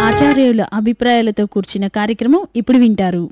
ఆచార్యుల అభిప్రాయాలతో కూర్చిన కార్యక్రమం ఇప్పుడు వింటారు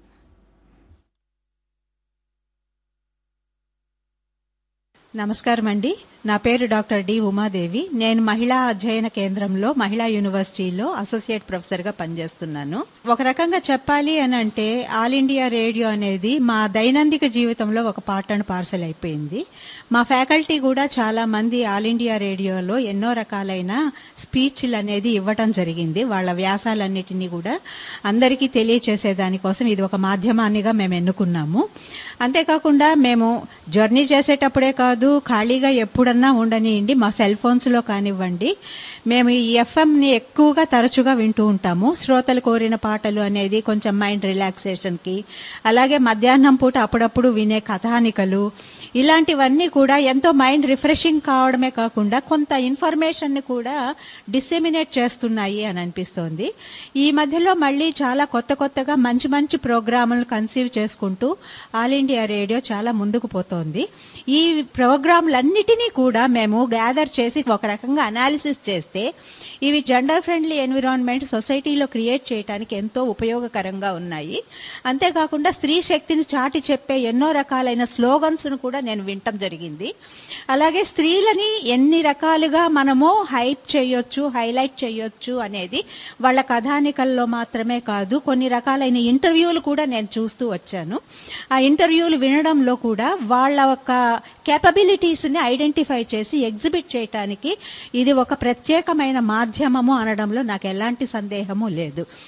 నమస్కారం అండి నా పేరు డాక్టర్ డి ఉమాదేవి నేను మహిళా అధ్యయన కేంద్రంలో మహిళా యూనివర్సిటీలో అసోసియేట్ ప్రొఫెసర్గా పనిచేస్తున్నాను ఒక రకంగా చెప్పాలి అని అంటే ఆల్ ఇండియా రేడియో అనేది మా దైనందిక జీవితంలో ఒక పార్ట్ అండ్ పార్సల్ అయిపోయింది మా ఫ్యాకల్టీ కూడా చాలా మంది ఆల్ ఇండియా రేడియోలో ఎన్నో రకాలైన స్పీచ్లు అనేది ఇవ్వటం జరిగింది వాళ్ళ వ్యాసాలన్నిటినీ కూడా అందరికీ తెలియచేసే దానికోసం ఇది ఒక మాధ్యమాన్నిగా మేము ఎన్నుకున్నాము అంతేకాకుండా మేము జర్నీ చేసేటప్పుడే కాదు ఖాళీగా ఎప్పుడన్నా ఉండనియండి మా సెల్ ఫోన్స్లో కానివ్వండి మేము ఈ ఎఫ్ఎంని ఎక్కువగా తరచుగా వింటూ ఉంటాము శ్రోతలు కోరిన పాటలు అనేది కొంచెం మైండ్ రిలాక్సేషన్కి అలాగే మధ్యాహ్నం పూట అప్పుడప్పుడు వినే కథానికలు ఇలాంటివన్నీ కూడా ఎంతో మైండ్ రిఫ్రెషింగ్ కావడమే కాకుండా కొంత ఇన్ఫర్మేషన్ని కూడా డిసెమినేట్ చేస్తున్నాయి అని అనిపిస్తోంది ఈ మధ్యలో మళ్ళీ చాలా కొత్త కొత్తగా మంచి మంచి ప్రోగ్రాములను కన్సీవ్ చేసుకుంటూ ఆల్ ఇండియా రేడియో చాలా ముందుకు పోతోంది ఈ ప్రోగ్రాంలన్నిటినీ కూడా మేము గ్యాదర్ చేసి ఒక రకంగా అనాలిసిస్ చేస్తే ఇవి జెండర్ ఫ్రెండ్లీ ఎన్విరాన్మెంట్ సొసైటీలో క్రియేట్ చేయడానికి ఎంతో ఉపయోగకరంగా ఉన్నాయి అంతేకాకుండా స్త్రీ శక్తిని చాటి చెప్పే ఎన్నో రకాలైన స్లోగన్స్ను కూడా నేను వినటం జరిగింది అలాగే స్త్రీలని ఎన్ని రకాలుగా మనము హైప్ చేయొచ్చు హైలైట్ చేయొచ్చు అనేది వాళ్ళ కథానికల్లో మాత్రమే కాదు కొన్ని రకాలైన ఇంటర్వ్యూలు కూడా నేను చూస్తూ వచ్చాను ఆ ఇంటర్వ్యూలు వినడంలో కూడా వాళ్ళ ఒక కేపబిలిటీస్ని ఐడెంటిఫై చేసి ఎగ్జిబిట్ చేయటానికి ఇది ఒక ప్రత్యేకమైన మాధ్యమము అనడంలో నాకు ఎలాంటి సందేహము లేదు